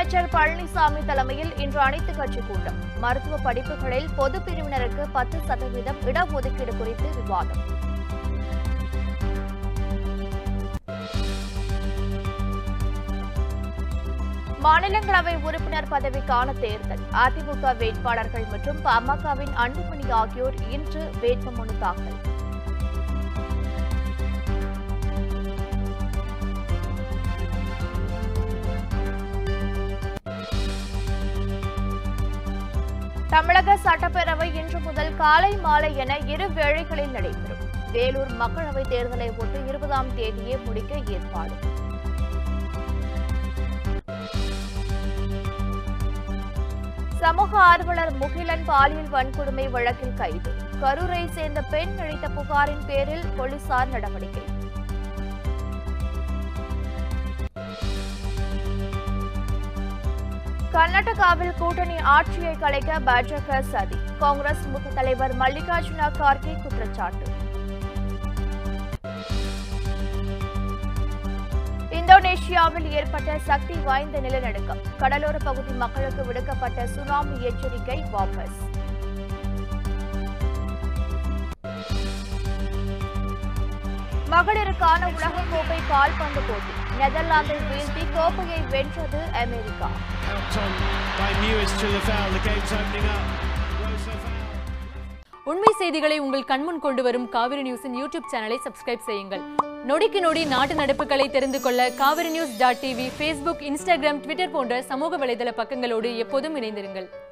முதலமைச்சர் பழனிசாமி தலைமையில் இன்று அனைத்துக் கட்சி கூட்டம் மருத்துவ படிப்புகளில் பொது பிரிவினருக்கு பத்து சதவீதம் இடஒதுக்கீடு குறித்து விவாதம் மாநிலங்களவை உறுப்பினர் பதவிக்கான தேர்தல் அதிமுக வேட்பாளர்கள் மற்றும் பாமகவின் அன்புமணி ஆகியோர் இன்று வேட்புமனு தாக்கல் தமிழக சட்டப்பேரவை இன்று முதல் காலை மாலை என இரு வேளைகளில் நடைபெறும் வேலூர் மக்களவைத் தேர்தலை ஒட்டி இருபதாம் தேதியே முடிக்க ஏற்பாடு சமூக ஆர்வலர் முகிலன் பாலியல் வன்கொடுமை வழக்கில் கைது கரூரை சேர்ந்த பெண் அளித்த புகாரின் பேரில் போலீசார் நடவடிக்கை கர்நாடகாவில் கூட்டணி ஆட்சியை கலைக்க பாஜக சதி காங்கிரஸ் மூத்த தலைவர் மல்லிகார்ஜுன கார்கே குற்றச்சாட்டு இந்தோனேஷியாவில் ஏற்பட்ட சக்தி வாய்ந்த நிலநடுக்கம் கடலோர பகுதி மக்களுக்கு விடுக்கப்பட்ட சுனாமி எச்சரிக்கை வாபஸ் மகளிருக்கான உலகக்கோப்பை கால்பந்து போட்டி நெதர்லாந்தை வீழ்த்தி கோப்பையை வென்றது America Helped on by Mewis to the foul. The game's opening up. Rosa foul. உண்மை செய்திகளை உங்கள் கண்முன் கொண்டு வரும் காவிரி நியூஸின் யூடியூப் சேனலை சப்ஸ்கிரைப் செய்யுங்கள் நொடிக்கு நொடி நாட்டு நடப்புகளை தெரிந்து கொள்ள Kaveri news dot TV Facebook Instagram Twitter போன்ற சமூக வலைதள பக்கங்களோடு எப்போதும் இணைந்திருங்கள்